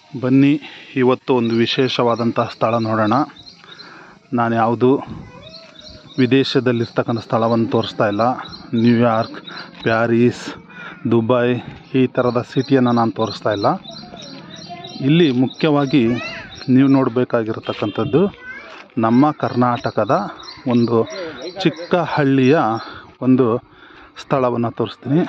ಬನ್ನಿ ಇವತ್ತು ಒಂದು ವಿಶೇಷವಾದಂಥ ಸ್ಥಳ ನೋಡೋಣ ನಾನು ಯಾವುದು ವಿದೇಶದಲ್ಲಿರ್ತಕ್ಕಂಥ ಸ್ಥಳವನ್ನು ತೋರಿಸ್ತಾ ಇಲ್ಲ ನ್ಯೂಯಾರ್ಕ್ ಪ್ಯಾರಿಸ್ ದುಬೈ ಈ ಥರದ ಸಿಟಿಯನ್ನು ನಾನು ತೋರಿಸ್ತಾ ಇಲ್ಲ ಇಲ್ಲಿ ಮುಖ್ಯವಾಗಿ ನೀವು ನೋಡಬೇಕಾಗಿರತಕ್ಕಂಥದ್ದು ನಮ್ಮ ಕರ್ನಾಟಕದ ಒಂದು ಚಿಕ್ಕ ಹಳ್ಳಿಯ ಒಂದು ಸ್ಥಳವನ್ನು ತೋರಿಸ್ತೀನಿ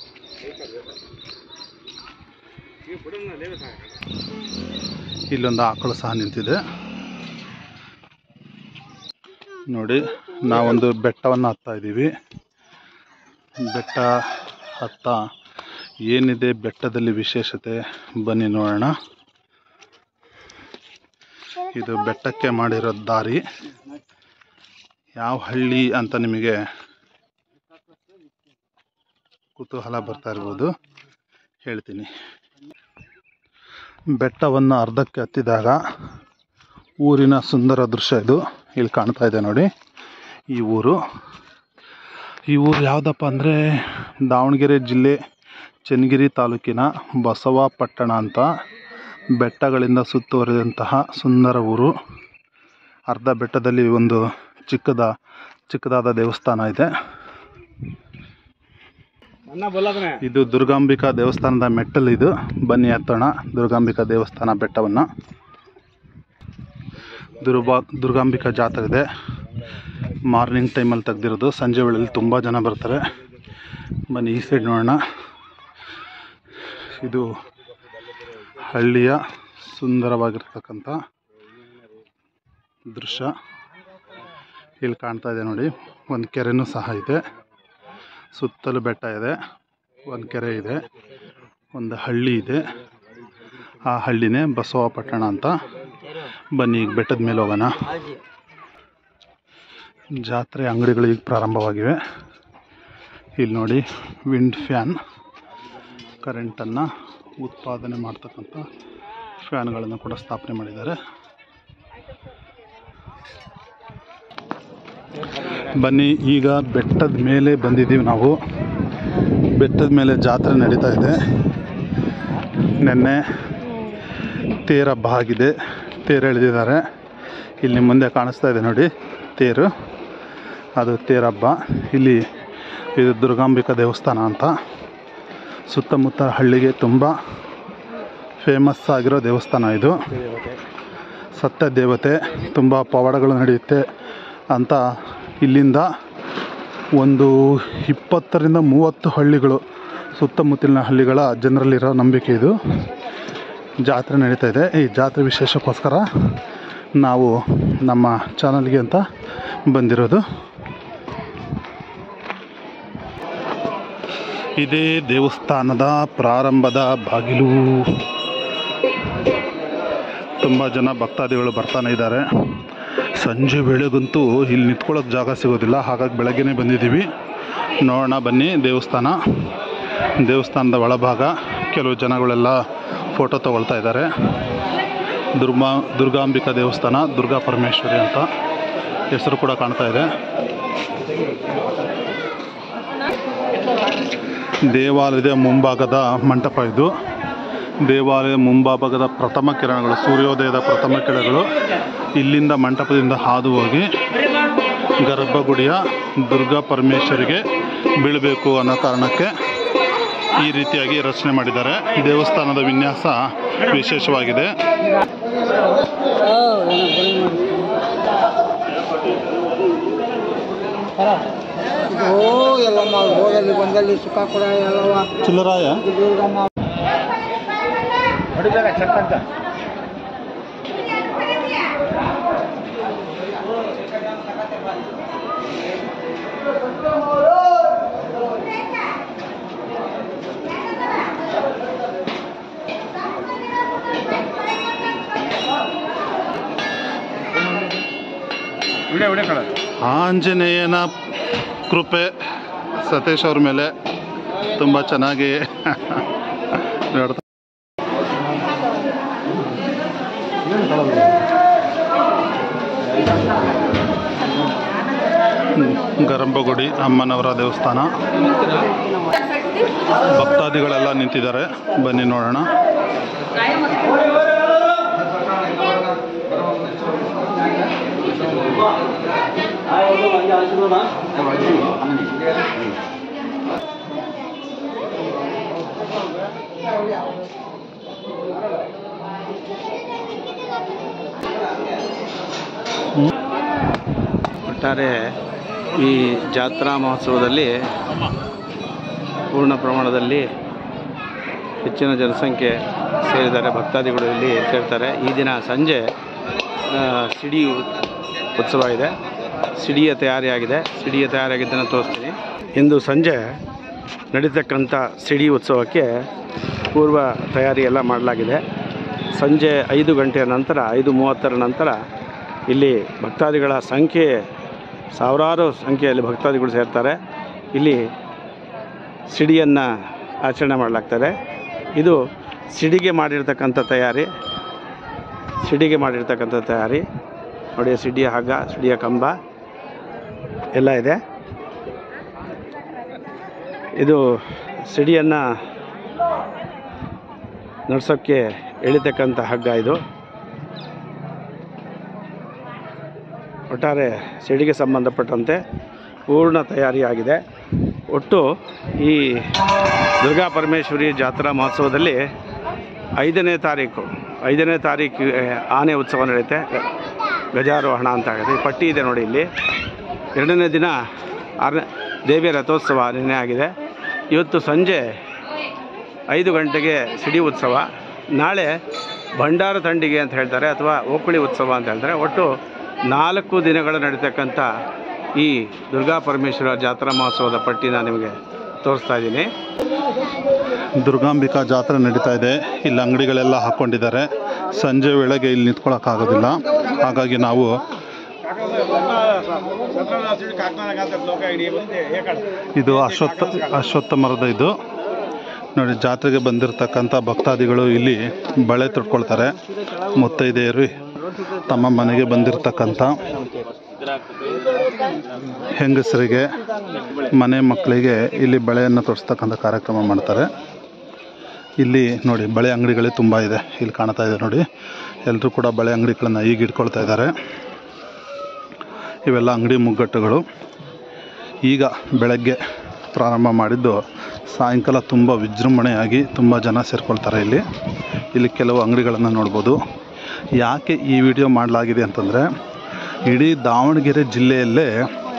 ಇಲ್ಲೊಂದು ಆಕಳು ಸಹ ನಿಂತಿದೆ ನೋಡಿ ನಾವೊಂದು ಬೆಟ್ಟವನ್ನು ಹತ್ತಾ ಇದ್ದೀವಿ ಬೆಟ್ಟ ಹತ್ತ ಏನಿದೆ ಬೆಟ್ಟದಲ್ಲಿ ವಿಶೇಷತೆ ಬನ್ನಿ ನೋಡೋಣ ಇದು ಬೆಟ್ಟಕ್ಕೆ ಮಾಡಿರೋ ದಾರಿ ಯಾವ ಹಳ್ಳಿ ಅಂತ ನಿಮಗೆ ಕುತೂಹಲ ಬರ್ತಾ ಇರ್ಬೋದು ಹೇಳ್ತೀನಿ ಬೆಟ್ಟವನ್ನು ಅರ್ಧಕ್ಕೆ ಹತ್ತಿದಾಗ ಊರಿನ ಸುಂದರ ದೃಶ್ಯ ಇದು ಇಲ್ಲಿ ಕಾಣ್ತಾ ಇದೆ ನೋಡಿ ಈ ಊರು ಈ ಊರು ಯಾವುದಪ್ಪ ಅಂದರೆ ದಾವಣಗೆರೆ ಜಿಲ್ಲೆ ಚನ್ನಗಿರಿ ತಾಲೂಕಿನ ಬಸವಪಟ್ಟಣ ಅಂತ ಬೆಟ್ಟಗಳಿಂದ ಸುತ್ತುವರಿದಂತಹ ಸುಂದರ ಊರು ಅರ್ಧ ಬೆಟ್ಟದಲ್ಲಿ ಒಂದು ಚಿಕ್ಕದ ಚಿಕ್ಕದಾದ ದೇವಸ್ಥಾನ ಇದೆ ಇದು ದುರ್ಗಾಂಬಿಕಾ ದೇವಸ್ಥಾನದ ಮೆಟ್ಟಲು ಇದು ಬನ್ನಿ ಹತ್ತೋಣ ದುರ್ಗಾಂಬಿಕಾ ದೇವಸ್ಥಾನ ಬೆಟ್ಟವನ್ನು ದುರ್ಬಾ ದುರ್ಗಾಂಬಿಕಾ ಜಾತ್ರೆ ಇದೆ ಮಾರ್ನಿಂಗ್ ಟೈಮಲ್ಲಿ ತೆಗ್ದಿರೋದು ಸಂಜೆ ವೇಳೆಯಲ್ಲಿ ತುಂಬ ಜನ ಬರ್ತಾರೆ ಬನ್ನಿ ಈ ಸೈಡ್ ನೋಡೋಣ ಇದು ಹಳ್ಳಿಯ ಸುಂದರವಾಗಿರ್ತಕ್ಕಂಥ ದೃಶ್ಯ ಇಲ್ಲಿ ಕಾಣ್ತಾ ಇದೆ ನೋಡಿ ಒಂದು ಕೆರೆನೂ ಸಹ ಇದೆ ಸುತ್ತಲೂ ಬೆಟ್ಟ ಇದೆ ಒಂದು ಕೆರೆ ಇದೆ ಒಂದು ಹಳ್ಳಿ ಇದೆ ಆ ಹಳ್ಳಿನೇ ಬಸವಪಟ್ಟಣ ಅಂತ ಬನ್ನಿ ಈಗ ಬೆಟ್ಟದ ಮೇಲೆ ಹೋಗೋಣ ಜಾತ್ರೆ ಅಂಗಡಿಗಳು ಈಗ ಪ್ರಾರಂಭವಾಗಿವೆ ಇಲ್ಲಿ ನೋಡಿ ವಿಂಡ್ ಫ್ಯಾನ್ ಕರೆಂಟನ್ನು ಉತ್ಪಾದನೆ ಮಾಡ್ತಕ್ಕಂಥ ಫ್ಯಾನ್ಗಳನ್ನು ಕೂಡ ಸ್ಥಾಪನೆ ಮಾಡಿದ್ದಾರೆ ಬನ್ನಿ ಈಗ ಬೆಟ್ಟದ ಮೇಲೆ ಬಂದಿದ್ದೀವಿ ನಾವು ಬೆಟ್ಟದ ಮೇಲೆ ಜಾತ್ರೆ ನಡೀತಾ ಇದೆ ನಿನ್ನೆ ತೇರು ಹಬ್ಬ ಆಗಿದೆ ತೇರು ಎಳೆದಿದ್ದಾರೆ ಇಲ್ಲಿ ಮುಂದೆ ಕಾಣಿಸ್ತಾ ಇದೆ ನೋಡಿ ತೇರು ಅದು ತೇರು ಹಬ್ಬ ಇಲ್ಲಿ ಇದು ದುರ್ಗಾಂಬಿಕಾ ದೇವಸ್ಥಾನ ಅಂತ ಸುತ್ತಮುತ್ತ ಹಳ್ಳಿಗೆ ತುಂಬ ಫೇಮಸ್ ಆಗಿರೋ ದೇವಸ್ಥಾನ ಇದು ಸತ್ಯ ದೇವತೆ ತುಂಬ ಪವಾಡಗಳು ನಡೆಯುತ್ತೆ ಅಂತ ಇಲ್ಲಿಂದ ಒಂದು ಇಪ್ಪತ್ತರಿಂದ ಮೂವತ್ತು ಹಳ್ಳಿಗಳು ಸುತ್ತಮುತ್ತಲಿನ ಹಳ್ಳಿಗಳ ಜನರಲ್ಲಿರೋ ನಂಬಿಕೆ ಇದು ಜಾತ್ರೆ ನಡೀತಾ ಇದೆ ಈ ಜಾತ್ರೆ ವಿಶೇಷಕ್ಕೋಸ್ಕರ ನಾವು ನಮ್ಮ ಚಾನಲ್ಗೆ ಅಂತ ಬಂದಿರೋದು ಇದೇ ದೇವಸ್ಥಾನದ ಪ್ರಾರಂಭದ ಬಾಗಿಲು ತುಂಬ ಜನ ಭಕ್ತಾದಿಗಳು ಬರ್ತಾನೆ ಇದ್ದಾರೆ ಸಂಜೆ ವೇಳೆಗಂತೂ ಇಲ್ಲಿ ನಿಂತ್ಕೊಳ್ಳೋಕೆ ಜಾಗ ಸಿಗೋದಿಲ್ಲ ಹಾಗಾಗಿ ಬೆಳಗ್ಗೆನೇ ಬಂದಿದ್ದೀವಿ ನೋಡೋಣ ಬನ್ನಿ ದೇವಸ್ಥಾನ ದೇವಸ್ಥಾನದ ಒಳಭಾಗ ಕೆಲವು ಜನಗಳೆಲ್ಲ ಫೋಟೋ ತಗೊಳ್ತಾ ಇದ್ದಾರೆ ದುರ್ಮಾ ದುರ್ಗಾಂಬಿಕಾ ದೇವಸ್ಥಾನ ದುರ್ಗಾ ಪರಮೇಶ್ವರಿ ಅಂತ ಹೆಸರು ಕೂಡ ಕಾಣ್ತಾ ಇದೆ ದೇವಾಲಯದ ಮುಂಭಾಗದ ಮಂಟಪ ಇದು ದೇವಾಲಯದ ಮುಂಭಾಗದ ಪ್ರಥಮ ಕಿರಣಗಳು ಸೂರ್ಯೋದಯದ ಪ್ರಥಮ ಕಿರಣಗಳು ಇಲ್ಲಿಂದ ಮಂಟಪದಿಂದ ಹಾದು ಹೋಗಿ ಗರ್ಭಗುಡಿಯ ದುರ್ಗಾ ಪರಮೇಶ್ವರಿಗೆ ಬೀಳಬೇಕು ಅನ್ನೋ ಕಾರಣಕ್ಕೆ ಈ ರೀತಿಯಾಗಿ ರಚನೆ ಮಾಡಿದ್ದಾರೆ ದೇವಸ್ಥಾನದ ವಿನ್ಯಾಸ ವಿಶೇಷವಾಗಿದೆ ಓ ಎಲ್ಲಮ್ಮ ಹೋಗಲ್ಲಿ ಬಂದಲ್ಲಿ ಸುಖ ಕೂಡ ಎಲ್ಲವ ಚಿಲ್ಲರಾಯ ದುರ್ಗಮ್ಮ ಹೊಡಿಬೇಕ ಚಕ್ಕಂತ ವಿಡಿಯೋ ವಿಡಿಯೋ ಕಳ ಆಂಜನೇಯನ ಕೃಪೆ ಸತೀಶ್ ಅವ್ರ ಮೇಲೆ ತುಂಬ ಚೆನ್ನಾಗಿ ನೋಡ್ತಾ ಗರಂಬಗುಡಿ ಅಮ್ಮನವರ ದೇವಸ್ಥಾನ ಭಕ್ತಾದಿಗಳೆಲ್ಲ ನಿಂತಿದ್ದಾರೆ ಬನ್ನಿ ನೋಡೋಣ ಒಟ್ಟಾರೆ ಈ ಜಾತ್ರಾ ಮಹೋತ್ಸವದಲ್ಲಿ ಪೂರ್ಣ ಪ್ರಮಾಣದಲ್ಲಿ ಹೆಚ್ಚಿನ ಜನಸಂಖ್ಯೆ ಸೇರಿದ್ದಾರೆ ಭಕ್ತಾದಿಗಳು ಇಲ್ಲಿ ಸೇರ್ತಾರೆ ಈ ದಿನ ಸಂಜೆ ಆ, ಸಿಡಿ ಉ- ಉತ್ಸವ ಇದೆ ಸಿಡಿಯ ತಯಾರಿಯಾಗಿದೆ ಸಿಡಿಯ ತಯಾರಿಯಾಗಿದ್ದನ್ನು ತೋರಿಸ್ತೀನಿ ಇಂದು ಸಂಜೆ ನಡೀತಕ್ಕಂಥ ಸಿಡಿ ಉತ್ಸವಕ್ಕೆ ಪೂರ್ವ ತಯಾರಿ ಎಲ್ಲ ಮಾಡಲಾಗಿದೆ ಸಂಜೆ ಐದು ಗಂಟೆಯ ನಂತರ ಐದು ಮೂವತ್ತರ ನಂತರ ಇಲ್ಲಿ ಭಕ್ತಾದಿಗಳ ಸಂಖ್ಯೆ ಸಾವಿರಾರು ಸಂಖ್ಯೆಯಲ್ಲಿ ಭಕ್ತಾದಿಗಳು ಸೇರ್ತಾರೆ ಇಲ್ಲಿ ಸಿಡಿಯನ್ನು ಆಚರಣೆ ಮಾಡಲಾಗ್ತದೆ ಇದು ಸಿಡಿಗೆ ಮಾಡಿರ್ತಕ್ಕಂಥ ತಯಾರಿ ಸಿಡಿಗೆ ಮಾಡಿರ್ತಕ್ಕಂಥ ತಯಾರಿ ನೋಡಿ ಸಿಡಿಯ ಹಗ್ಗ ಸಿಡಿಯ ಕಂಬ ಎಲ್ಲ ಇದೆ ಇದು ಸಿಡಿಯನ್ನು ನಡೆಸೋಕ್ಕೆ ಎಳಿತಕ್ಕಂಥ ಹಗ್ಗ ಇದು ಒಟ್ಟಾರೆ ಸಿಡಿಗೆ ಸಂಬಂಧಪಟ್ಟಂತೆ ಪೂರ್ಣ ತಯಾರಿಯಾಗಿದೆ ಒಟ್ಟು ಈ ದುರ್ಗಾ ಪರಮೇಶ್ವರಿ ಜಾತ್ರಾ ಮಹೋತ್ಸವದಲ್ಲಿ ಐದನೇ ತಾರೀಕು ಐದನೇ ತಾರೀಕು ಆನೆ ಉತ್ಸವ ನಡೆಯುತ್ತೆ ಗಜಾರೋಹಣ ಅಂತ ಆಗುತ್ತೆ ಈ ಪಟ್ಟಿ ಇದೆ ನೋಡಿ ಇಲ್ಲಿ ಎರಡನೇ ದಿನ ಆರನೇ ದೇವಿಯ ರಥೋತ್ಸವ ನಿನ್ನೆ ಆಗಿದೆ ಇವತ್ತು ಸಂಜೆ ಐದು ಗಂಟೆಗೆ ಸಿಡಿ ಉತ್ಸವ ನಾಳೆ ಭಂಡಾರ ತಂಡಿಗೆ ಅಂತ ಹೇಳ್ತಾರೆ ಅಥವಾ ಓಕುಳಿ ಉತ್ಸವ ಅಂತ ಹೇಳ್ತಾರೆ ಒಟ್ಟು ನಾಲ್ಕು ದಿನಗಳು ನಡೀತಕ್ಕಂಥ ಈ ದುರ್ಗಾ ಪರಮೇಶ್ವರ ಜಾತ್ರಾ ಮಹೋತ್ಸವದ ಪಟ್ಟಿ ನಾನು ನಿಮಗೆ ತೋರಿಸ್ತಾ ಇದ್ದೀನಿ ದುರ್ಗಾಂಬಿಕಾ ಜಾತ್ರೆ ನಡೀತಾ ಇದೆ ಇಲ್ಲಿ ಅಂಗಡಿಗಳೆಲ್ಲ ಹಾಕ್ಕೊಂಡಿದ್ದಾರೆ ಸಂಜೆ ವೇಳೆಗೆ ಇಲ್ಲಿ ನಿಂತ್ಕೊಳ್ಳೋಕ್ಕಾಗೋದಿಲ್ಲ ಹಾಗಾಗಿ ನಾವು ಇದು ಅಶ್ವತ್ಥ ಅಶ್ವತ್ಥ ಮರದ ಇದು ನೋಡಿ ಜಾತ್ರೆಗೆ ಬಂದಿರತಕ್ಕಂಥ ಭಕ್ತಾದಿಗಳು ಇಲ್ಲಿ ಬಳೆ ತೊಟ್ಕೊಳ್ತಾರೆ ಮುತ್ತೈದೆಯರು ತಮ್ಮ ಮನೆಗೆ ಬಂದಿರತಕ್ಕಂಥ ಹೆಂಗಸರಿಗೆ ಮನೆ ಮಕ್ಕಳಿಗೆ ಇಲ್ಲಿ ಬಳೆಯನ್ನು ತೊಡಿಸ್ತಕ್ಕಂಥ ಕಾರ್ಯಕ್ರಮ ಮಾಡ್ತಾರೆ ಇಲ್ಲಿ ನೋಡಿ ಬಳೆ ಅಂಗಡಿಗಳೇ ತುಂಬ ಇದೆ ಇಲ್ಲಿ ಕಾಣ್ತಾ ಇದೆ ನೋಡಿ ಎಲ್ಲರೂ ಕೂಡ ಬಳೆ ಅಂಗಡಿಗಳನ್ನ ಈಗ ಇಟ್ಕೊಳ್ತಾ ಇದ್ದಾರೆ ಇವೆಲ್ಲ ಅಂಗಡಿ ಮುಗ್ಗಟ್ಟುಗಳು ಈಗ ಬೆಳಗ್ಗೆ ಪ್ರಾರಂಭ ಮಾಡಿದ್ದು ಸಾಯಂಕಾಲ ತುಂಬ ವಿಜೃಂಭಣೆಯಾಗಿ ತುಂಬ ಜನ ಸೇರ್ಕೊಳ್ತಾರೆ ಇಲ್ಲಿ ಇಲ್ಲಿ ಕೆಲವು ಅಂಗಡಿಗಳನ್ನು ನೋಡ್ಬೋದು ಯಾಕೆ ಈ ವಿಡಿಯೋ ಮಾಡಲಾಗಿದೆ ಅಂತಂದರೆ ಇಡೀ ದಾವಣಗೆರೆ ಜಿಲ್ಲೆಯಲ್ಲೇ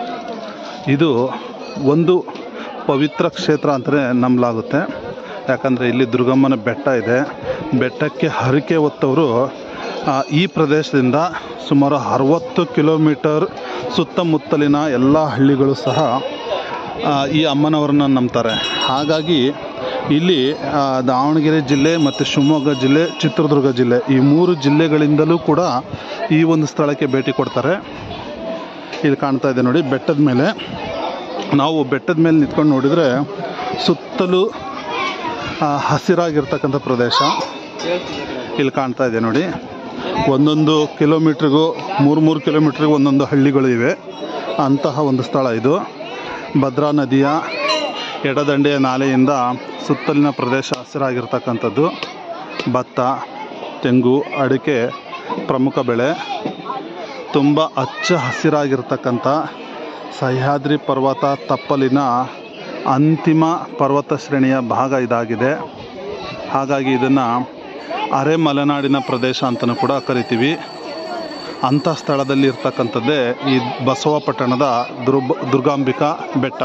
ಇದು ಒಂದು ಪವಿತ್ರ ಕ್ಷೇತ್ರ ಅಂತಲೇ ನಂಬಲಾಗುತ್ತೆ ಯಾಕಂದರೆ ಇಲ್ಲಿ ದುರ್ಗಮ್ಮನ ಬೆಟ್ಟ ಇದೆ ಬೆಟ್ಟಕ್ಕೆ ಹರಕೆ ಹೊತ್ತವರು ಆ, ಈ ಪ್ರದೇಶದಿಂದ ಸುಮಾರು ಅರವತ್ತು ಕಿಲೋಮೀಟರ್ ಸುತ್ತಮುತ್ತಲಿನ ಎಲ್ಲ ಹಳ್ಳಿಗಳು ಸಹ ಆ, ಈ ಅಮ್ಮನವರನ್ನ ನಂಬ್ತಾರೆ ಹಾಗಾಗಿ ಇಲ್ಲಿ ಆ, ದಾವಣಗೆರೆ ಜಿಲ್ಲೆ ಮತ್ತು ಶಿವಮೊಗ್ಗ ಜಿಲ್ಲೆ ಚಿತ್ರದುರ್ಗ ಜಿಲ್ಲೆ ಈ ಮೂರು ಜಿಲ್ಲೆಗಳಿಂದಲೂ ಕೂಡ ಈ ಒಂದು ಸ್ಥಳಕ್ಕೆ ಭೇಟಿ ಕೊಡ್ತಾರೆ ಇಲ್ಲಿ ಕಾಣ್ತಾ ಇದೆ ನೋಡಿ ಬೆಟ್ಟದ ಮೇಲೆ ನಾವು ಬೆಟ್ಟದ ಮೇಲೆ ನಿಂತ್ಕೊಂಡು ನೋಡಿದರೆ ಸುತ್ತಲೂ ಆ, ಹಸಿರಾಗಿರ್ತಕ್ಕಂಥ ಪ್ರದೇಶ ಇಲ್ಲಿ ಕಾಣ್ತಾ ಇದೆ ನೋಡಿ ಒಂದೊಂದು ಕಿಲೋಮೀಟ್ರಿಗೂ ಮೂರು ಮೂರು ಕಿಲೋಮೀಟ್ರಿಗೂ ಒಂದೊಂದು ಹಳ್ಳಿಗಳು ಇವೆ ಅಂತಹ ಒಂದು ಸ್ಥಳ ಇದು ಭದ್ರಾ ನದಿಯ ಎಡದಂಡೆಯ ನಾಲೆಯಿಂದ ಸುತ್ತಲಿನ ಪ್ರದೇಶ ಹಸಿರಾಗಿರ್ತಕ್ಕಂಥದ್ದು ಭತ್ತ ತೆಂಗು ಅಡಿಕೆ ಪ್ರಮುಖ ಬೆಳೆ ತುಂಬ ಹಚ್ಚ ಹಸಿರಾಗಿರ್ತಕ್ಕಂಥ ಸಹ್ಯಾದ್ರಿ ಪರ್ವತ ತಪ್ಪಲಿನ ಅಂತಿಮ ಪರ್ವತ ಶ್ರೇಣಿಯ ಭಾಗ ಇದಾಗಿದೆ ಹಾಗಾಗಿ ಇದನ್ನು ಅರೆ ಮಲೆನಾಡಿನ ಪ್ರದೇಶ ಅಂತಲೂ ಕೂಡ ಕರಿತೀವಿ ಅಂಥ ಸ್ಥಳದಲ್ಲಿ ಇರ್ತಕ್ಕಂಥದ್ದೇ ಈ ಬಸವಪಟ್ಟಣದ ದುರ್ಬ ದುರ್ಗಾಂಬಿಕಾ ಬೆಟ್ಟ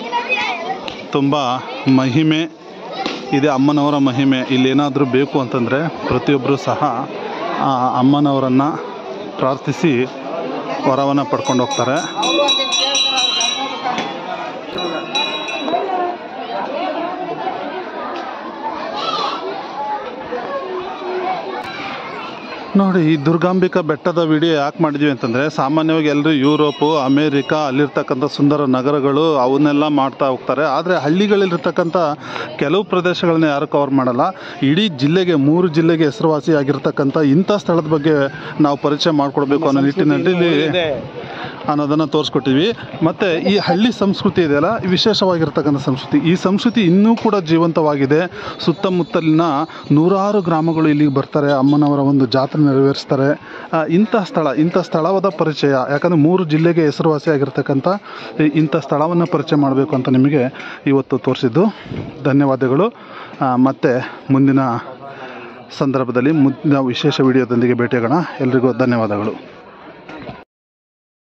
ತುಂಬ ಮಹಿಮೆ ಇದೆ ಅಮ್ಮನವರ ಮಹಿಮೆ ಇಲ್ಲೇನಾದರೂ ಬೇಕು ಅಂತಂದರೆ ಪ್ರತಿಯೊಬ್ಬರು ಸಹ ಆ ಅಮ್ಮನವರನ್ನು ಪ್ರಾರ್ಥಿಸಿ ವರವನ್ನು ಪಡ್ಕೊಂಡು ಹೋಗ್ತಾರೆ ನೋಡಿ ಈ ದುರ್ಗಾಂಬಿಕಾ ಬೆಟ್ಟದ ವಿಡಿಯೋ ಯಾಕೆ ಮಾಡಿದ್ವಿ ಅಂತಂದರೆ ಸಾಮಾನ್ಯವಾಗಿ ಎಲ್ಲರೂ ಯುರೋಪು ಅಮೇರಿಕಾ ಅಲ್ಲಿರ್ತಕ್ಕಂಥ ಸುಂದರ ನಗರಗಳು ಅವನ್ನೆಲ್ಲ ಮಾಡ್ತಾ ಹೋಗ್ತಾರೆ ಆದರೆ ಹಳ್ಳಿಗಳಲ್ಲಿರ್ತಕ್ಕಂಥ ಕೆಲವು ಪ್ರದೇಶಗಳನ್ನ ಯಾರು ಕವರ್ ಮಾಡಲ್ಲ ಇಡೀ ಜಿಲ್ಲೆಗೆ ಮೂರು ಜಿಲ್ಲೆಗೆ ಹೆಸರುವಾಸಿಯಾಗಿರ್ತಕ್ಕಂಥ ಇಂಥ ಸ್ಥಳದ ಬಗ್ಗೆ ನಾವು ಪರಿಚಯ ಮಾಡಿಕೊಡ್ಬೇಕು ಅನ್ನೋ ನಿಟ್ಟಿನಲ್ಲಿ ಇಲ್ಲಿ ಇದೆ ಅನ್ನೋದನ್ನು ತೋರಿಸ್ಕೊಟ್ಟಿವಿ ಮತ್ತು ಈ ಹಳ್ಳಿ ಸಂಸ್ಕೃತಿ ಇದೆಯಲ್ಲ ವಿಶೇಷವಾಗಿರ್ತಕ್ಕಂಥ ಸಂಸ್ಕೃತಿ ಈ ಸಂಸ್ಕೃತಿ ಇನ್ನೂ ಕೂಡ ಜೀವಂತವಾಗಿದೆ ಸುತ್ತಮುತ್ತಲಿನ ನೂರಾರು ಗ್ರಾಮಗಳು ಇಲ್ಲಿಗೆ ಬರ್ತಾರೆ ಅಮ್ಮನವರ ಒಂದು ಜಾತ್ರೆ ನೆರವೇರಿಸ್ತಾರೆ ಆ, ಇಂಥ ಸ್ಥಳ ಇಂಥ ಸ್ಥಳವಾದ ಪರಿಚಯ ಯಾಕಂದರೆ ಮೂರು ಜಿಲ್ಲೆಗೆ ಹೆಸರುವಾಸಿಯಾಗಿರ್ತಕ್ಕಂಥ ಈ- ಇಂಥ ಸ್ಥಳವನ್ನು ಪರಿಚಯ ಮಾಡಬೇಕು ಅಂತ ನಿಮಗೆ ಇವತ್ತು ತೋರಿಸಿದ್ದು ಧನ್ಯವಾದಗಳು ಆ, ಮತ್ತೆ ಮುಂದಿನ ಸಂದರ್ಭದಲ್ಲಿ ಮುಂದಿನ ವಿಶೇಷ ವಿಡಿಯೋದೊಂದಿಗೆ ಭೇಟಿಯಾಗೋಣ ಎಲ್ರಿಗೂ ಧನ್ಯವಾದಗಳು